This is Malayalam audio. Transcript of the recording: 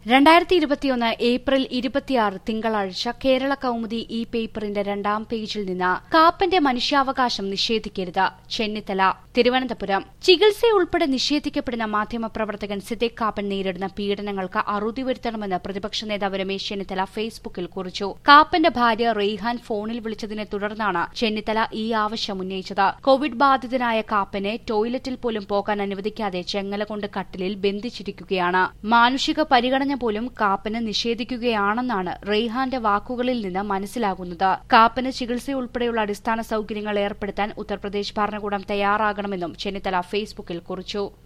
രണ്ടായിരത്തി ഇരുപത്തിയൊന്ന് ഏപ്രിൽ ഇരുപത്തിയാറ് തിങ്കളാഴ്ച കേരള കൗമുദി ഈ പേപ്പറിന്റെ രണ്ടാം പേജിൽ നിന്ന് കാപ്പന്റെ മനുഷ്യാവകാശം നിഷേധിക്കരുത് ചെന്നിത്തല തിരുവനന്തപുരം ചികിത്സയുൾപ്പെടെ നിഷേധിക്കപ്പെടുന്ന മാധ്യമപ്രവർത്തകൻ സിദ്ദിഖ് കാപ്പൻ നേരിടുന്ന പീഡനങ്ങൾക്ക് അറുതി വരുത്തണമെന്ന് പ്രതിപക്ഷ നേതാവ് രമേശ് ചെന്നിത്തല ഫേസ്ബുക്കിൽ കുറിച്ചു കാപ്പന്റെ ഭാര്യ റെയ്ഹാൻ ഫോണിൽ വിളിച്ചതിനെ തുടർന്നാണ് ചെന്നിത്തല ഈ ആവശ്യം ഉന്നയിച്ചത് കോവിഡ് ബാധിതനായ കാപ്പനെ ടോയ്ലറ്റിൽ പോലും പോകാൻ അനുവദിക്കാതെ ചെങ്ങല കൊണ്ട് കട്ടിലിൽ ബന്ധിച്ചിരിക്കുകയാണ് മാനുഷിക പരിഗണന പോലും കാപ്പന് നിഷേധിക്കുകയാണെന്നാണ് റെയ്ഹാന്റെ വാക്കുകളിൽ നിന്ന് മനസ്സിലാകുന്നത് കാപ്പന് ചികിത്സയുൾപ്പെടെയുള്ള അടിസ്ഥാന സൌകര്യങ്ങൾ ഏർപ്പെടുത്താൻ ഉത്തർപ്രദേശ് ഭരണകൂടം തയ്യാറാകണമെന്നും ചെന്നിത്തല ഫേസ്ബുക്കിൽ കുറിച്ചു